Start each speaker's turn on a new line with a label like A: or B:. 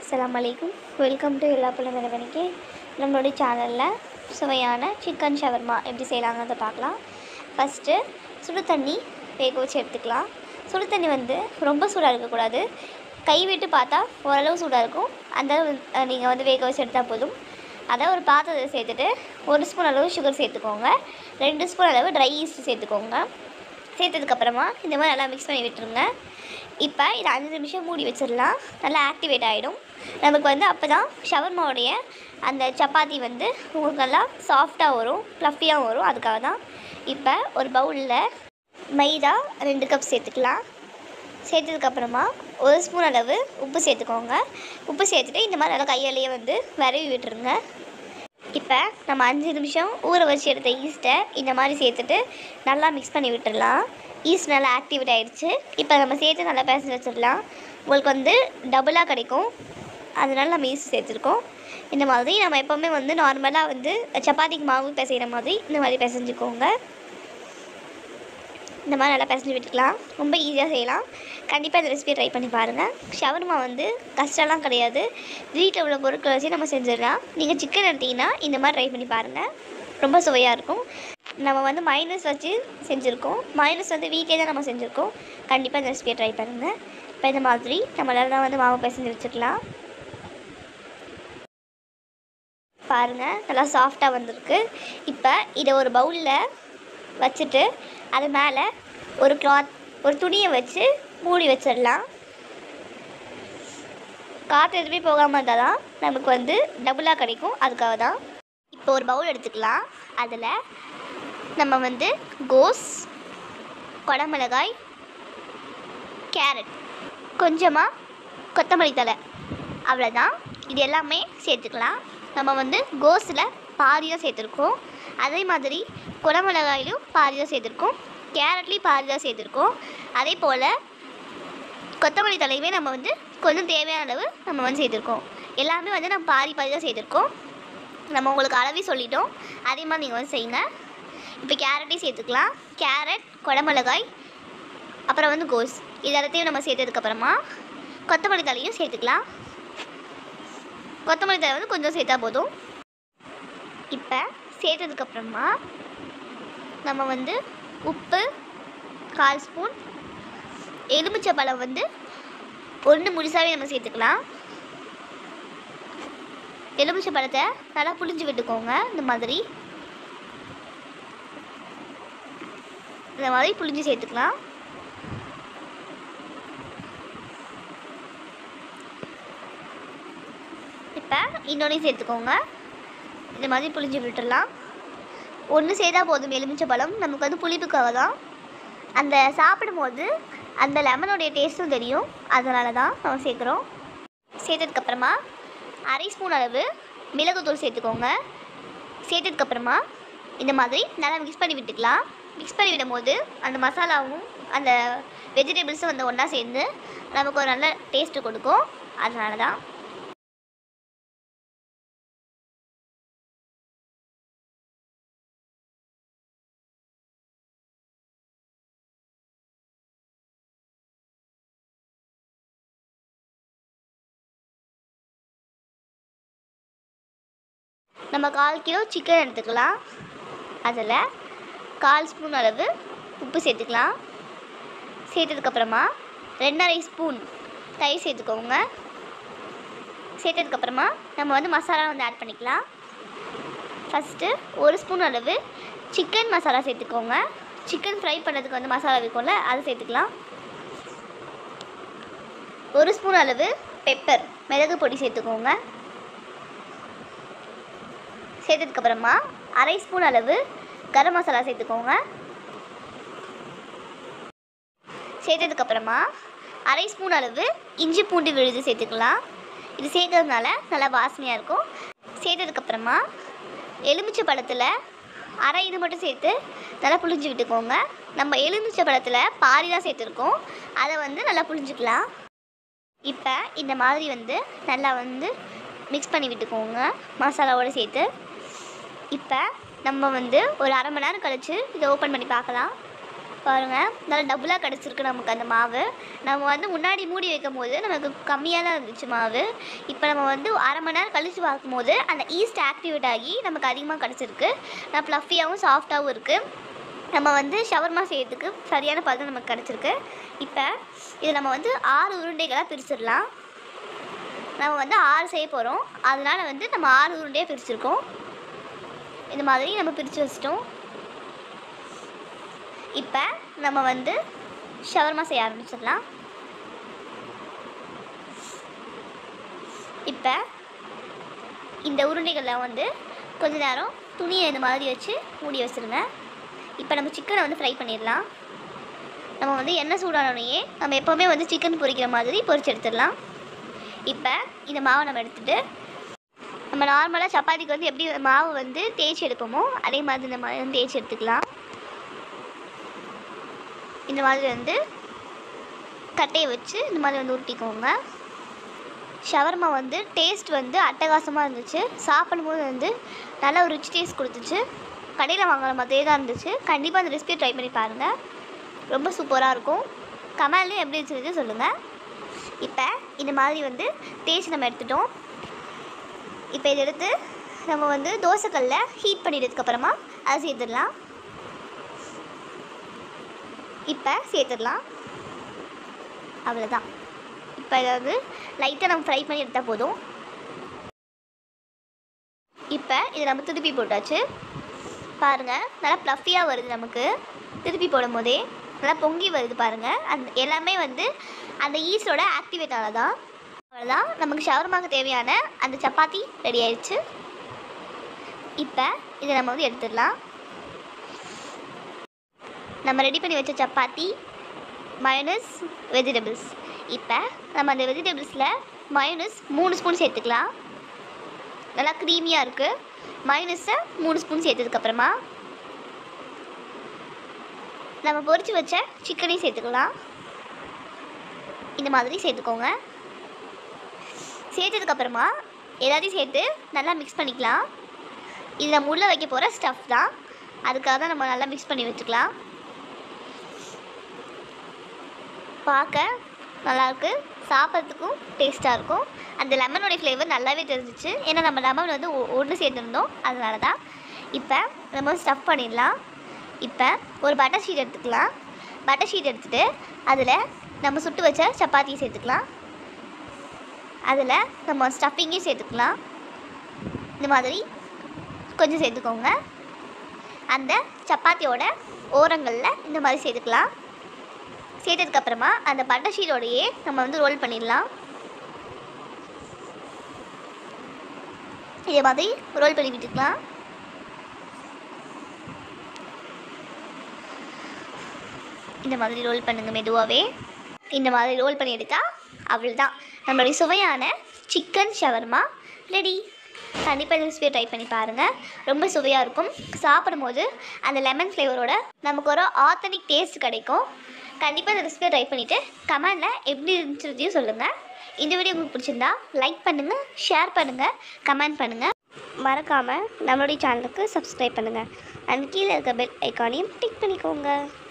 A: அஸ்ஸலாமு அலைக்கும் welcome to எல்லா பிள்ளை மரபணிக்கு நம்மளுடைய சேனலில் சுவையான சிக்கன் ஷவர்மா எப்படி செய்யலாங்கிறத பார்க்கலாம் ஃபஸ்ட்டு சுடு தண்ணி வேக வச்சு எடுத்துக்கலாம் சுடு தண்ணி வந்து ரொம்ப சூடாக இருக்கக்கூடாது கை விட்டு பார்த்தா ஓரளவு சூடாக இருக்கும் அந்த நீங்கள் வந்து வேக வச்சு எடுத்தால் போதும் அதை ஒரு பாத்திரத்தை சேர்த்துட்டு ஒரு ஸ்பூன் அளவு சுகர் சேர்த்துக்கோங்க ரெண்டு ஸ்பூன் அளவு ட்ரை ஈஸ்ட் சேர்த்துக்கோங்க சேர்த்ததுக்கப்புறமா இந்த மாதிரி நல்லா மிக்ஸ் பண்ணி விட்டுருங்க இப்போ இதை அஞ்சு நிமிஷம் மூடி வச்சிடலாம் நல்லா ஆக்டிவேட் ஆகிடும் நமக்கு வந்து அப்போ தான் ஷவர்மாவுடைய அந்த சப்பாத்தி வந்து உங்களுக்கு நல்லா சாஃப்டாக வரும் ஃப்ளஃபியாக வரும் அதுக்காக தான் இப்போ ஒரு பவுலில் மைதா ரெண்டு கப் சேர்த்துக்கலாம் சேர்த்ததுக்கப்புறமா ஒரு ஸ்பூன் அளவு உப்பு சேர்த்துக்கோங்க உப்பு சேர்த்துட்டு இந்த மாதிரி நல்லா கையாலேயே வந்து விரவி விட்டுருங்க இப்போ நம்ம அஞ்சு நிமிஷம் ஊற வச்சு எடுத்த ஈஸ்ட்டை இந்த மாதிரி சேர்த்துட்டு நல்லா மிக்ஸ் பண்ணி விட்டுடலாம் ஈஸ்ட் நல்லா ஆக்டிவேட் ஆகிடுச்சு இப்போ நம்ம சேர்த்து நல்லா பேசஞ்சு வச்சிடலாம் உங்களுக்கு வந்து டபுளாக கிடைக்கும் அதனால நம்ம ஈஸ்ட் சேர்த்துருக்கோம் இந்த மாதிரி நம்ம எப்போவுமே வந்து நார்மலாக வந்து சப்பாத்திக்கு மாவு பிசைகிற மாதிரி இந்த மாதிரி பிசைஞ்சுக்கோங்க இந்த மாதிரி நல்லா பிசைஞ்சு விட்டுக்கலாம் ரொம்ப ஈஸியாக செய்யலாம் கண்டிப்பாக இந்த ரெசிபியை ட்ரை பண்ணி பாருங்கள் ஷவர்மா வந்து கஷ்டம்லாம் கிடையாது வீட்டில் உள்ள பொருட்களை வச்சு நம்ம செஞ்சிடலாம் நீங்கள் சிக்கன் எடுத்தீங்கன்னா இந்த மாதிரி ட்ரை பண்ணி பாருங்கள் ரொம்ப சுவையாக இருக்கும் நம்ம வந்து மைனஸ் வச்சு செஞ்சுருக்கோம் மைனஸ் வந்து வீட்டிலே தான் நம்ம செஞ்சுருக்கோம் கண்டிப்பாக இந்த ரெசிபியை ட்ரை பண்ணுங்கள் இப்போ இந்த மாதிரி நம்ம நல்லா வந்து மாவு பிசைஞ்சு வச்சுக்கலாம் பாருங்கள் நல்லா சாஃப்டாக வந்திருக்கு இப்போ இதை ஒரு பவுலில் வச்சுட்டு அது மேலே ஒரு கிளாத் ஒரு துணியை வச்சு மூடி வச்சிடலாம் காற்று எதுவுமே போகாமல் இருந்தால் தான் நமக்கு வந்து டபுளாக கிடைக்கும் அதுக்காக தான் இப்போ ஒரு பவுல் எடுத்துக்கலாம் அதில் நம்ம வந்து கோஸ் குடமிளகாய் கேரட் கொஞ்சமாக கொத்தமல்லி தழை அவ்வளோதான் இது எல்லாமே சேர்த்துக்கலாம் நம்ம வந்து கோஸில் பாதி தான் சேர்த்துருக்கோம் அதே மாதிரி குடமிளகாயிலும் பாதி தான் சேர்த்துருக்கோம் கேரட்லேயும் பாதி தான் சேர்த்துருக்கோம் அதே போல் கொத்தமல்லி தலையுமே நம்ம வந்து கொஞ்சம் தேவையான அளவு நம்ம வந்து சேர்த்துருக்கோம் எல்லாமே வந்து நம்ம பாதி பாதி தான் சேர்த்துருக்கோம் நம்ம உங்களுக்கு அளவி சொல்லிட்டோம் அதே மாதிரி நீங்கள் வந்து செய்யுங்க இப்போ கேரட்டையும் சேர்த்துக்கலாம் கேரட் குடமிளகாய் அப்புறம் வந்து கோஸ் இது எல்லாத்தையும் நம்ம சேர்த்ததுக்கப்புறமா கொத்தமல்லி தலையும் சேர்த்துக்கலாம் கொத்தமல்லி தழை வந்து கொஞ்சம் சேர்த்தா போதும் இப்போ சேர்த்ததுக்கப்புறமா நம்ம வந்து உப்பு கால் ஸ்பூன் எலுமிச்சை பழம் வந்து ஒன்று முழுசாகவே நம்ம சேர்த்துக்கலாம் எலுமிச்சை பழத்தை நல்லா புளிஞ்சு விட்டுக்கோங்க இந்த மாதிரி இந்த மாதிரி புளிஞ்சு சேர்த்துக்கலாம் இப்போ இன்னொன்றையும் சேர்த்துக்கோங்க இந்த மாதிரி புளிஞ்சு விட்டுடலாம் ஒன்று சேர்த்தா போதும் எலுமிச்சை பழம் நமக்கு வந்து புளிப்புக்காக தான் அந்த சாப்பிடும்போது அந்த லெமனுடைய டேஸ்ட்டும் தெரியும் அதனால தான் நம்ம சேர்க்குறோம் சேர்த்ததுக்கப்புறமா அரை ஸ்பூன் அளவு மிளகுத்தூள் சேர்த்துக்கோங்க சேர்த்ததுக்கப்புறமா இந்த மாதிரி நல்லா மிக்ஸ் பண்ணி விட்டுக்கலாம் மிக்ஸ் பண்ணி விடும்போது அந்த மசாலாவும் அந்த வெஜிடபிள்ஸும் வந்து ஒன்றா சேர்ந்து நமக்கு ஒரு நல்ல டேஸ்ட்டு கொடுக்கும் அதனால தான் நம்ம கால் கிலோ சிக்கன் எடுத்துக்கலாம் அதில் கால் ஸ்பூன் அளவு உப்பு சேர்த்துக்கலாம் சேர்த்ததுக்கப்புறமா ரெண்டரை ஸ்பூன் தயிர் சேர்த்துக்கோங்க சேர்த்ததுக்கப்புறமா நம்ம வந்து மசாலா வந்து ஆட் பண்ணிக்கலாம் ஃபஸ்ட்டு ஒரு ஸ்பூன் அளவு சிக்கன் மசாலா சேர்த்துக்கோங்க சிக்கன் ஃப்ரை பண்ணுறதுக்கு வந்து மசாலா இருக்கும்ல அதை சேர்த்துக்கலாம் ஒரு ஸ்பூன் அளவு பெப்பர் மிளகு பொடி சேர்த்துக்கோங்க சேர்த்ததுக்கப்புறமா அரை ஸ்பூன் அளவு கரம் மசாலா சேர்த்துக்கோங்க சேர்த்ததுக்கப்புறமா அரை ஸ்பூன் அளவு இஞ்சி பூண்டு விழுது சேர்த்துக்கலாம் இது சேர்க்கறதுனால நல்லா வாசனையாக இருக்கும் சேர்த்ததுக்கப்புறமா எலுமிச்சை பழத்தில் அரை இது மட்டும் சேர்த்து நல்லா புளிஞ்சு விட்டுக்கோங்க நம்ம எலுமிச்சை பழத்தில் பாதி தான் சேர்த்துருக்கோம் அதை வந்து நல்லா புளிஞ்சுக்கலாம் இப்போ இந்த மாதிரி வந்து நல்லா வந்து மிக்ஸ் பண்ணி விட்டுக்கோங்க மசாலாவோடு சேர்த்து இப்போ நம்ம வந்து ஒரு அரை மணி நேரம் கழித்து இதை ஓப்பன் பண்ணி பார்க்கலாம் பாருங்கள் நல்லா டபுளாக கிடச்சிருக்கு நமக்கு அந்த மாவு நம்ம வந்து முன்னாடி மூடி வைக்கும் போது நமக்கு கம்மியாக தான் இருந்துச்சு மாவு இப்போ நம்ம வந்து அரை மணி நேரம் கழித்து பார்க்கும்போது அந்த ஈஸ்ட் ஆக்டிவேட் ஆகி நமக்கு அதிகமாக கிடச்சிருக்கு நான் ப்ளஃபியாகவும் சாஃப்டாகவும் இருக்குது நம்ம வந்து ஷவர்மா செய்யறதுக்கு சரியான பதம் நமக்கு கிடச்சிருக்கு இப்போ இது நம்ம வந்து ஆறு உருண்டைகளாக பிரிச்சிடலாம் நம்ம வந்து ஆறு செய்ய போகிறோம் அதனால வந்து நம்ம ஆறு உருண்டையாக பிரிச்சிருக்கோம் இந்த மாதிரி நம்ம பிரித்து வச்சிட்டோம் இப்போ நம்ம வந்து ஷவர்மா செய்ய ஆரம்பிச்சிடலாம் இப்போ இந்த உருண்டைகளில் வந்து கொஞ்ச நேரம் துணியை இந்த மாதிரி வச்சு மூடி வச்சுருங்க இப்போ நம்ம சிக்கனை வந்து ஃப்ரை பண்ணிடலாம் நம்ம வந்து எண்ணெய் சூடானோடனே நம்ம எப்போவுமே வந்து சிக்கன் பொரிக்கிற மாதிரி பொரிச்சு எடுத்துடலாம் இப்போ இந்த மாவை நம்ம எடுத்துகிட்டு நம்ம நார்மலாக சப்பாத்திக்கு வந்து எப்படி மாவு வந்து தேய்ச்சி எடுப்போமோ அதே மாதிரி இந்த மாதிரி வந்து தேய்ச்சி எடுத்துக்கலாம் இந்த மாதிரி வந்து கட்டையை வச்சு இந்த மாதிரி வந்து உருட்டிக்கோங்க ஷவர்மா வந்து டேஸ்ட் வந்து அட்டகாசமாக இருந்துச்சு சாப்பிடும்போது வந்து நல்ல ஒரு ரிச் டேஸ்ட் கொடுத்துச்சு கடையில் வாங்குற மாதிரியே தான் இருந்துச்சு கண்டிப்பாக அந்த ரெசிபியை ட்ரை பண்ணி பாருங்கள் ரொம்ப சூப்பராக இருக்கும் கமெண்ட்லேயும் எப்படி இருந்துச்சு சொல்லுங்கள் இப்போ இந்த மாதிரி வந்து தேய்ச்சி நம்ம எடுத்துட்டோம் இப்போ இதை எடுத்து நம்ம வந்து தோசைக்கல்ல ஹீட் பண்ணிட்டதுக்கப்புறமா அதை சேர்த்துடலாம் இப்போ சேர்த்துடலாம் அவ்வளோதான் இப்போ இதை வந்து லைட்டாக நம்ம ஃப்ரை பண்ணி எடுத்தால் போதும் இப்போ இதை நம்ம திருப்பி போட்டாச்சு பாருங்கள் நல்லா ப்ளஃபியாக வருது நமக்கு திருப்பி போடும் போதே நல்லா பொங்கி வருது பாருங்கள் அந்த எல்லாமே வந்து அந்த ஈஸ்டோட ஆக்டிவேட் ஆனதான் அவ்வளோதான் நமக்கு ஷவர்மாக்கு தேவையான அந்த சப்பாத்தி ரெடி ஆயிடுச்சு இப்போ இதை நம்ம வந்து எடுத்துடலாம் நம்ம ரெடி பண்ணி வச்ச சப்பாத்தி மயோனஸ் வெஜிடபிள்ஸ் இப்போ நம்ம அந்த வெஜிடபிள்ஸில் மயோனஸ் மூணு ஸ்பூன் சேர்த்துக்கலாம் நல்லா க்ரீமியாக இருக்குது மயோனஸை மூணு ஸ்பூன் சேர்த்ததுக்கப்புறமா நம்ம பொரிச்சு வச்ச சிக்கனையும் சேர்த்துக்கலாம் இந்த மாதிரி சேர்த்துக்கோங்க சேர்த்ததுக்கப்புறமா எல்லாத்தையும் சேர்த்து நல்லா மிக்ஸ் பண்ணிக்கலாம் இது நம்ம உள்ளே வைக்க போகிற ஸ்டஃப் தான் அதுக்காக தான் நம்ம நல்லா மிக்ஸ் பண்ணி வச்சுக்கலாம் பார்க்க நல்லாயிருக்கு சாப்பிட்றதுக்கும் டேஸ்ட்டாக இருக்கும் அந்த லெமனோடைய ஃப்ளேவர் நல்லாவே தெரிஞ்சிச்சு ஏன்னா நம்ம லெமன் வந்து ஒன்று சேர்த்துருந்தோம் அதனால தான் இப்போ நம்ம ஸ்டஃப் பண்ணிடலாம் இப்போ ஒரு பட்டர் ஷீட் எடுத்துக்கலாம் பட்டர் ஷீட் எடுத்துகிட்டு அதில் நம்ம சுட்டு வச்ச சப்பாத்தியை சேர்த்துக்கலாம் அதில் நம்ம ஸ்டஃபிங்கையும் சேர்த்துக்கலாம் இந்த மாதிரி கொஞ்சம் சேர்த்துக்கோங்க அந்த சப்பாத்தியோட ஓரங்களில் இந்த மாதிரி சேர்த்துக்கலாம் சேர்த்ததுக்கப்புறமா அந்த பட்டர் ஷீட்டோடையே நம்ம வந்து ரோல் பண்ணிடலாம் இதே மாதிரி ரோல் பண்ணி விட்டுக்கலாம் இந்த மாதிரி ரோல் பண்ணுங்க மெதுவாகவே இந்த மாதிரி ரோல் பண்ணி எடுத்தா அவ்வளோதான் நம்மளுடைய சுவையான சிக்கன் ஷவர்மா ரெடி கண்டிப்பாக இந்த ரெசிபியை ட்ரை பண்ணி பாருங்கள் ரொம்ப சுவையாக இருக்கும் சாப்பிடும்போது அந்த லெமன் ஃப்ளேவரோட நமக்கு ஒரு ஆத்தனிக் டேஸ்ட் கிடைக்கும் கண்டிப்பாக இந்த ரெசிபியை ட்ரை பண்ணிவிட்டு கமெண்டில் எப்படி இருந்துச்சுதையும் சொல்லுங்கள் இந்த வீடியோ உங்களுக்கு பிடிச்சிருந்தா லைக் பண்ணுங்கள் ஷேர் பண்ணுங்கள் கமெண்ட் பண்ணுங்கள் மறக்காமல் நம்மளுடைய சேனலுக்கு சப்ஸ்கிரைப் பண்ணுங்கள் அண்ட் கீழே இருக்க பெல் ஐக்கானையும் டிக் பண்ணிக்கோங்க